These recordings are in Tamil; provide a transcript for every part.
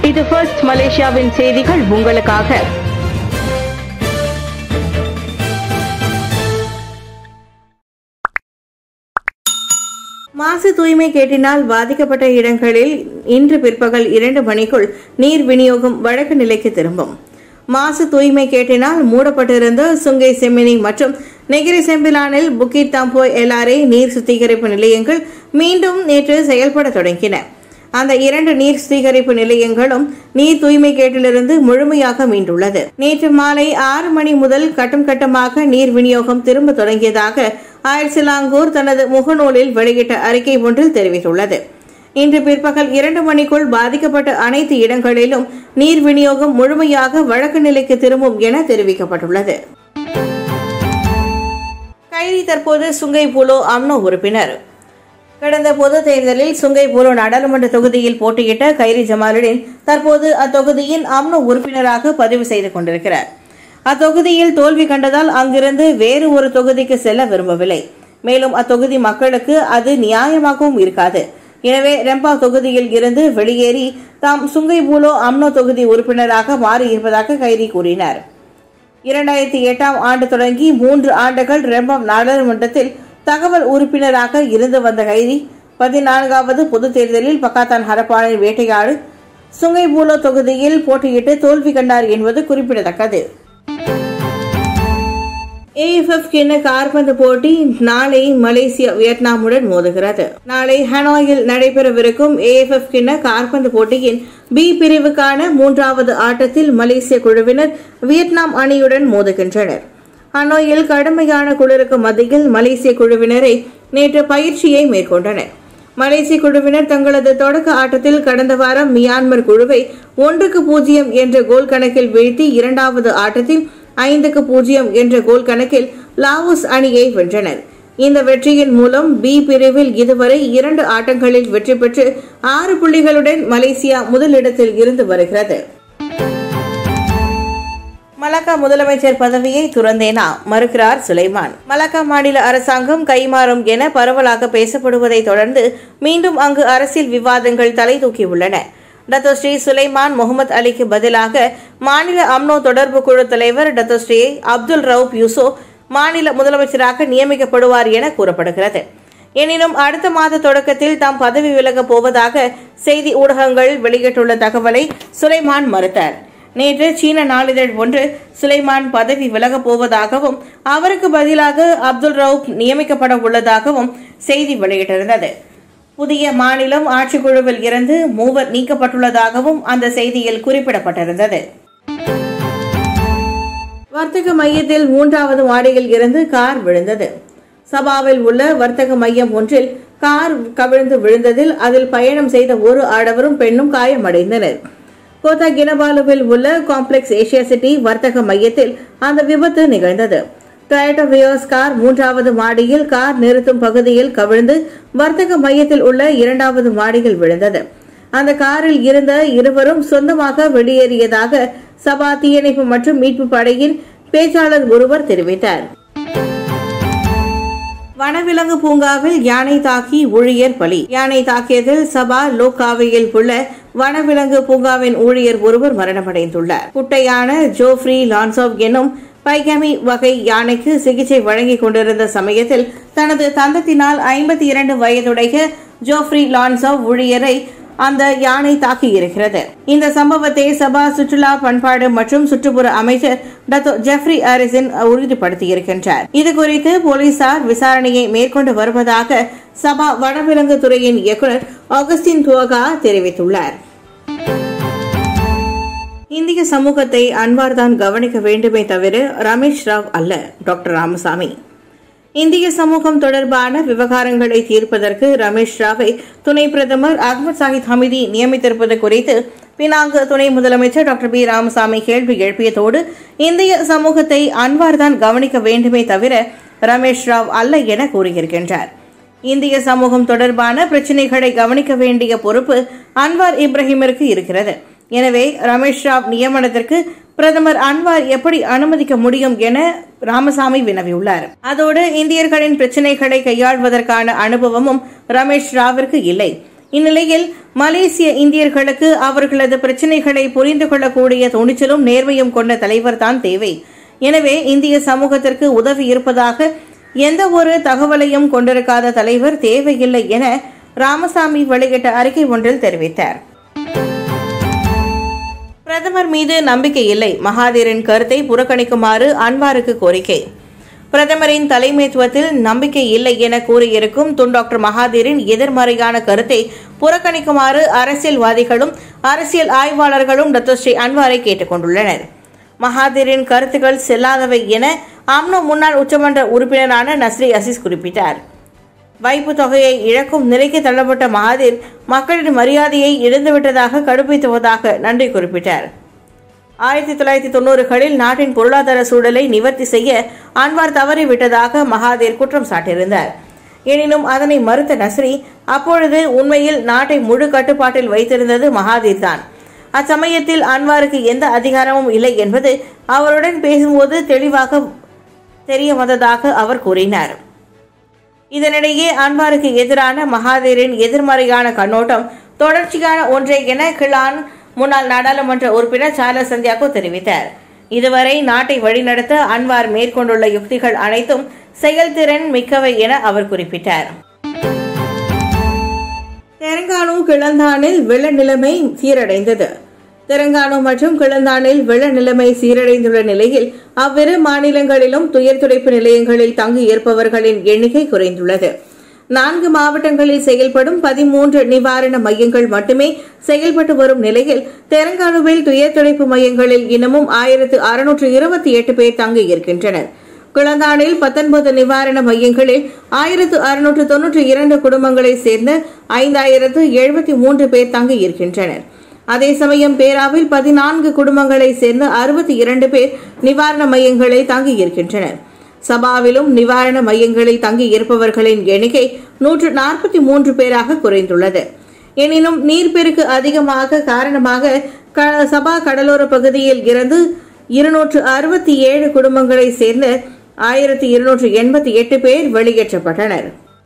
இது ஃபர்ஸ்ட் மலேசியாவின் செய்திகள் உங்களுக்காக மாசு தூய்மை கேட்டினால் பாதிக்கப்பட்ட இடங்களில் இன்று பிற்பகல் இரண்டு மணிக்குள் நீர் விநியோகம் வழக்கு நிலைக்கு திரும்பும் மாசு தூய்மை கேட்டினால் மூடப்பட்டிருந்த சுங்கை செம்மினி மற்றும் நெகிரி செம்பிலானில் புக்கிட் தாம்போய் எல்ஆர்ஏ நீர் சுத்திகரிப்பு நிலையங்கள் மீண்டும் நேற்று செயல்பட தொடங்கின அந்த இரண்டு நீர் சுத்திகரிப்பு நிலையங்களும் நீர் தூய்மை கேட்டிலிருந்து முழுமையாக மீண்டுள்ளது நேற்று மாலை ஆறு மணி முதல் கட்டம் கட்டமாக நீர் விநியோகம் திரும்ப தொடங்கியதாக ஆயர்சிலாங்கூர் தனது முகநூலில் வெளியிட்ட அறிக்கை ஒன்றில் தெரிவித்துள்ளது இன்று பிற்பகல் இரண்டு மணிக்குள் பாதிக்கப்பட்ட அனைத்து இடங்களிலும் நீர் விநியோகம் முழுமையாக வழக்கு நிலைக்கு திரும்பும் என தெரிவிக்கப்பட்டுள்ளது கைரி தற்போது சுங்கை புலோ அம்னோ உறுப்பினர் கடந்த பொது தேர்தலில் சுங்கை புலோ நாடாளுமன்ற தொகுதியில் போட்டியிட்ட கைரி ஜமாலுடன் தற்போது அத்தொகுதியின் அம்னோ உறுப்பினராக பதிவு செய்து கொண்டிருக்கிறார் அத்தொகுதியில் தோல்வி கண்டதால் அங்கிருந்து வேறு ஒரு தொகுதிக்கு செல்ல விரும்பவில்லை மேலும் அத்தொகுதி மக்களுக்கு அது நியாயமாகவும் இருக்காது எனவே ரெம்பா தொகுதியில் இருந்து வெளியேறி தாம் சுங்கை பூலோ அம்னோ தொகுதி உறுப்பினராக மாறியிருப்பதாக கைரி கூறினார் இரண்டாயிரத்தி எட்டாம் ஆண்டு தொடங்கி மூன்று ஆண்டுகள் ரெம்பம் நாடாளுமன்றத்தில் தகவல் உறுப்பினராக இருந்து வந்த கைதி பதினான்காவது பொதுத் தேர்தலில் பக்காத்தான் ஹரப்பானை வேட்டையாடு சுங்கை பூலோ தொகுதியில் போட்டியிட்டு தோல்வி கண்டார் என்பது குறிப்பிடத்தக்கது ஏஎஃப்எஃப் கிண்ண கார்பந்து போட்டி நாளை மலேசியா வியட்நாமுடன் மோதுகிறது நாளை ஹனாயில் நடைபெறவிருக்கும் ஏஎஃப்எஃப் கிண்ண கார்பந்து போட்டியின் பி பிரிவுக்கான மூன்றாவது ஆட்டத்தில் மலேசிய குழுவினர் வியட்நாம் அணியுடன் மோதுகின்றனர் ஹனோயில் கடுமையான குளிருக்கு மத்தியில் மலேசிய குழுவினரை நேற்று பயிற்சியை மேற்கொண்டனர் மலேசிய குழுவினர் தங்களது தொடக்க ஆட்டத்தில் கடந்த வாரம் மியான்மர் குழுவை ஒன்றுக்கு பூஜ்ஜியம் என்ற கோல் கணக்கில் வீழ்த்தி இரண்டாவது ஆட்டத்தில் ஐந்துக்கு பூஜ்ஜியம் என்ற கோல் கணக்கில் லாவோஸ் அணியை வென்றனர் இந்த வெற்றியின் மூலம் பி பிரிவில் இதுவரை இரண்டு ஆட்டங்களில் வெற்றி பெற்று ஆறு புள்ளிகளுடன் மலேசியா முதலிடத்தில் இருந்து வருகிறது மலாக்கா முதலமைச்சர் பதவியை துறந்தேனா மறுக்கிறார் சுலைமான் மலாக்கா மாநில அரசாங்கம் கைமாறும் என பரவலாக பேசப்படுவதை தொடர்ந்து மீண்டும் அங்கு அரசியல் விவாதங்கள் தலை தூக்கியுள்ளன டத்தோ ஸ்ரீ சுலைமான் முகமது அலிக்கு பதிலாக மாநில அம்னோ தொடர்பு குழு தலைவர் Dato Seri Abdul Rauf Yusoh மாநில முதலமைச்சராக நியமிக்கப்படுவார் என கூறப்படுகிறது எனினும் அடுத்த மாத தொடக்கத்தில் தாம் பதவி விலகப் போவதாக செய்தி ஊடகங்கள் வெளியிட்டுள்ள தகவலை சுலைமான் மறுத்தார் நேற்று சீன நாளிதழ் ஒன்று சுலைமான் பதவி விலகப் போவதாகவும் அவருக்கு பதிலாக அப்துல் ரவுப் நியமிக்கப்பட உள்ளதாகவும் செய்தி வெளியிட்டிருந்தது புதிய மாநிலம் ஆட்சிக்குழுவில் இருந்து மூவர் நீக்கப்பட்டுள்ளதாகவும் அந்த செய்தியில் குறிப்பிடப்பட்டிருந்தது வர்த்தக மையத்தில் மூன்றாவது மாடியில் இருந்து கார் விழுந்தது சபாவில் உள்ள வர்த்தக மையம் ஒன்றில் கார் கவிழ்ந்து விழுந்ததில் அதில் பயணம் செய்த ஒரு ஆடவரும் பெண்ணும் காயமடைந்தனர் கோத்தா கினபாலுவில் உள்ள காம்ப்ளெக்ஸ் ஏசியா சிட்டி வர்த்தக மையத்தில் அந்த விபத்து நிகழ்ந்தது டொயோட்டோ வியோஸ் கார் மூன்றாவது மாடியில் கார் நிறுத்தும் பகுதியில் கவிழ்ந்து வர்த்தக மையத்தில் உள்ள இரண்டாவது மாடியில் விழுந்தது அந்த காரில் இருந்த இருவரும் சொந்தமாக வெளியேறியதாக சபா தீயணைப்பு மற்றும் மீட்பு படையின் பேச்சாளர் ஒருவர் தெரிவித்தார் வனவிலங்கு பூங்காவில் யானை தாக்கி ஊழியர் பலி யானை தாக்கியதில் சபா லோகாவையில் உள்ள வனவிலங்கு பூங்காவின் ஊழியர் ஒருவர் மரணமடைந்துள்ளார் குட்டையான ஜோஃப்ரி லான்சோவ் எனும் பைகமி வகை யானைக்கு சிகிச்சை வழங்கிக் கொண்டிருந்த சமயத்தில் தனது தந்தத்தினால் ஐம்பத்தி இரண்டு வயதுடைய ஜோஃப்ரி லான்சோவ் ஊழியரை அந்த யானை தாக்கியிருக்கிறது இந்த சம்பவத்தை சபா சுற்றுலா பண்பாடு மற்றும் சுற்றுப்புற அமைச்சர் டத்தோ ஜெஃப்ரி ஆரிசன் உறுதிப்படுத்தியிருக்கின்றார் இதுகுறித்து போலீசார் விசாரணையை மேற்கொண்டு வருவதாக சபா வனவிலங்கு துறையின் இயக்குநர் ஆகஸ்டின் துவகா தெரிவித்துள்ளார் இந்திய சமூகத்தை அன்வார் தான் கவனிக்க வேண்டுமே தவிர ரமேஷ் ராவ் அல்ல டாக்டர் ராமசாமி இந்திய சமூகம் தொடர்பான விவகாரங்களை தீர்ப்பதற்கு ரமேஷ் ராவை துணை பிரதமர் அகமது சாஹித் ஹமிதி நியமித்திருப்பது குறித்து பினாங்கு துணை முதலமைச்சர் டாக்டர் பி ராமசாமி கேள்வி எழுப்பியதோடு இந்திய சமூகத்தை அன்வார் தான் கவனிக்க வேண்டுமே தவிர ரமேஷ் ராவ் அல்ல என கூறியிருக்கின்றார் இந்திய சமூகம் தொடர்பான பிரச்சினைகளை கவனிக்க வேண்டிய பொறுப்பு அன்வார் இப்ராஹிமிற்கு இருக்கிறது எனவே ரமேஷ் ராவ் நியமனத்திற்கு பிரதமர் அன்வார் எப்படி அனுமதிக்க முடியும் என ராமசாமி வினவியுள்ளார் அதோடு இந்தியர்களின் பிரச்சினைகளை கையாள்வதற்கான அனுபவமும் ரமேஷ் ராவிற்கு இல்லை இந்நிலையில் மலேசிய இந்தியர்களுக்கு அவர்களது பிரச்சினைகளை புரிந்து கொள்ளக்கூடிய துணிச்சலும் நேர்மையும் கொண்ட தலைவர் தான் தேவை எனவே இந்திய சமூகத்திற்கு உதவி இருப்பதாக எந்த ஒரு தகவலையும் கொண்டிருக்காத தலைவர் தேவையில்லை என ராமசாமி வெளியிட்ட அறிக்கை ஒன்றில் தெரிவித்தார் பிரதமர் மீது நம்பிக்கை இல்லை மகாதீரின் கருத்தை புறக்கணிக்குமாறு அன்வாருக்கு கோரிக்கை பிரதமரின் தலைமைத்துவத்தில் நம்பிக்கை இல்லை என கூறியிருக்கும் துன் டாக்டர் மகாதீரின் எதிர்மறையான கருத்தை புறக்கணிக்குமாறு அரசியல்வாதிகளும் அரசியல் ஆய்வாளர்களும் டாக்டர் ஸ்ரீ அன்வாரை கேட்டுக் கொண்டுள்ளனர் மகாதீரின் கருத்துக்கள் செல்லாதவை என அம்னோ முன்னாள் உச்சமன்ற உறுப்பினரான நஸ்ரி அசீஸ் குறிப்பிட்டார் வைப்பு தொகையை இழக்கும் நிலைக்கு தள்ளப்பட்ட மகாதீர் மக்களின் மரியாதையை இழந்துவிட்டதாக கடுப்பித்துவதாக நன்றி குறிப்பிட்டார் ஆயிரத்தி தொள்ளாயிரத்தி தொண்ணூறுகளில் நாட்டின் பொருளாதார சூழலை நிவர்த்தி செய்ய அன்வார் தவறிவிட்டதாக மகாதீர் குற்றம் சாட்டியிருந்தார் எனினும் அதனை மறுத்த நஸ்ரி அப்பொழுது உண்மையில் நாட்டை முழு கட்டுப்பாட்டில் வைத்திருந்தது மகாதீர் தான் அச்சமயத்தில் அன்வாருக்கு எந்த அதிகாரமும் இல்லை என்பது அவருடன் பேசும்போது தெளிவாக தெரிய வந்ததாக அவர் கூறினார் இதனிடையே அன்வாருக்கு எதிரான மகாதீரின் எதிர்மறையான கண்ணோட்டம் தொடர்ச்சியான ஒன்றை என கிளான் முன்னாள் நாடாளுமன்ற உறுப்பினர் சார்லஸ் சந்தியாகோ தெரிவித்தார் இதுவரை நாட்டை வழிநடத்த அன்வார் மேற்கொண்டுள்ள யுக்திகள் அனைத்தும் செயல்திறன் மிக்கவை என அவர் குறிப்பிட்டார் தெலங்கானு கிளந்தானில் வெள்ள நிலைமை சீரடைந்தது தெலங்கானு மற்றும் கிளந்தானில் வெள்ள நிலைமை சீரடைந்துள்ள நிலையில் அவ்விரு மாநிலங்களிலும் துயர் துடைப்பு நிலையங்களில் தங்கி இருப்பவர்களின் எண்ணிக்கை குறைந்துள்ளது நான்கு மாவட்டங்களில் செயல்படும் பதிமூன்று நிவாரண மையங்கள் மட்டுமே செயல்பட்டு வரும் நிலையில் தெலங்கானுவில் துயர் துடைப்பு மையங்களில் இன்னமும் ஆயிரத்து அறுநூற்று இருபத்தி எட்டு பேர் தங்கி இருக்கின்றனர் குளந்தானில் பத்தொன்பது நிவாரண மையங்களில் ஆயிரத்து அறுநூற்று தொன்னூற்றி இரண்டு குடும்பங்களைச் சேர்ந்த ஐந்தாயிரத்து எழுபத்தி மூன்று பேர் தங்கி இருக்கின்றனர் அதே சமயம் பேராவில் பதினான்கு குடும்பங்களைச் சேர்ந்த அறுபத்தி இரண்டு பேர் நிவாரண மையங்களில் தங்கி இருக்கின்றனர் சபாவிலும் நிவாரண மையங்களில் தங்கி இருப்பவர்களின் எண்ணிக்கை நூற்று நாற்பத்தி மூன்று பேராக குறைந்துள்ளது எனினும் நீர்ப்பெருக்கு அதிகமாக காரணமாக க- சபா கடலோர பகுதியில் இருந்து இருநூற்று அறுபத்தி ஏழு குடும்பங்களைச் சேர்ந்த ஆயிரத்தி இருநூற்று எண்பத்தி எட்டு பேர் வெளியேற்றப்பட்டனர்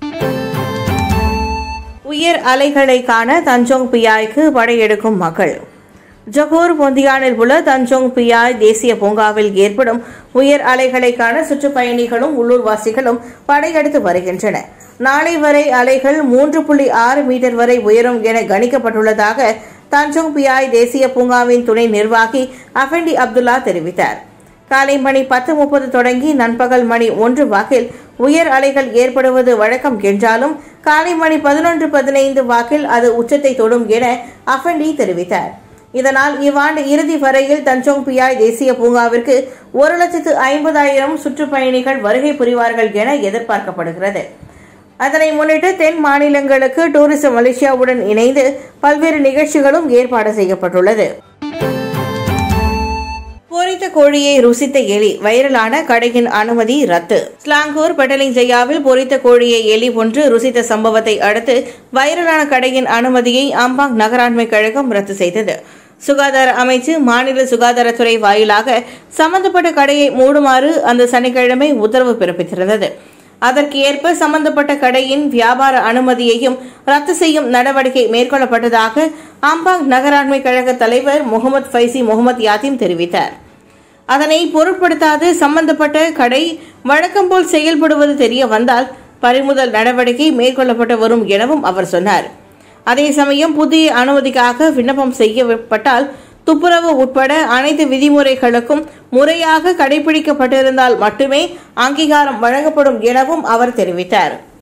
உயர் அலைகளை காண தஞ்சோங் பியாய்க்கு படையெடுக்கும் மக்கள் ஜொகூர் பொந்தியானில் உள்ள தஞ்சோங் பியாய் தேசிய பூங்காவில் ஏற்படும் உயர் அலைகளை காண சுற்றுப்பயணிகளும் உள்ளூர்வாசிகளும் படையெடுத்து வருகின்றனர் நாளை வரை அலைகள் மூன்று புள்ளி ஆறு மீட்டர் வரை உயரும் என கணிக்கப்பட்டுள்ளதாக தஞ்சோங் பியாய் தேசிய பூங்காவின் துணை நிர்வாகி அஃபெண்டி அப்துல்லா தெரிவித்தார் காலை மணி பத்து முப்பது தொடங்கி நண்பகல் மணி ஒன்று வாக்கில் உயர் அலைகள் ஏற்படுவது வழக்கம் என்றாலும் காலை மணி பதினொன்று பதினைந்து வாக்கில் அது உச்சத்தை தொடும் என அஃபெண்டி தெரிவித்தார் இதனால் இவ்வாண்டு இறுதி வரையில் தஞ்சோங் பியாய் தேசிய பூங்காவிற்கு ஒரு லட்சத்து ஐம்பதாயிரம் சுற்றுப்பயணிகள் வருகை புரிவார்கள் என எதிர்பார்க்கப்படுகிறது அதனை முன்னிட்டு தென் மாநிலங்களுக்கு டூரிசம் மலேசியாவுடன் இணைந்து பல்வேறு நிகழ்ச்சிகளும் ஏற்பாடு செய்யப்பட்டுள்ளது பொரித்த கோழியை ருசித்த எலி வைரலான கடையின் அனுமதி ரத்து ஸ்லாங்கூர் பட்டலிங் ஜெயாவில் பொரித்த கோழியை எலி ஒன்று ருசித்த சம்பவத்தை அடுத்து வைரலான கடையின் அனுமதியை அம்பாங் நகராண்மை கழகம் ரத்து செய்தது சுகாதார அமைச்சு மாநில சுகாதாரத்துறை வாயிலாக சம்பந்தப்பட்ட கடையை மூடுமாறு அந்த சனிக்கிழமை உத்தரவு பிறப்பித்திருந்தது அதற்கு ஏற்ப சம்பந்தப்பட்ட கடையின் வியாபார அனுமதியையும் ரத்து செய்யும் நடவடிக்கை மேற்கொள்ளப்பட்டதாக அம்பாங் நகராண்மை கழக தலைவர் முகமது ஃபைசி முகமது யாத்தீம் தெரிவித்தார் அதனை பொருட்படுத்தாது சம்பந்தப்பட்ட கடை வழக்கம் போல் செயல்படுவது தெரிய வந்தால் பறிமுதல் நடவடிக்கை மேற்கொள்ளப்பட்டு வரும் எனவும் அவர் சொன்னார் அதே சமயம் புதிய அனுமதிக்காக விண்ணப்பம் செய்யப்பட்டால் துப்புரவு உட்பட அனைத்து விதிமுறைகளுக்கும் முறையாக கடைபிடிக்கப்பட்டிருந்தால் மட்டுமே அங்கீகாரம் வழங்கப்படும் எனவும் அவர் தெரிவித்தார்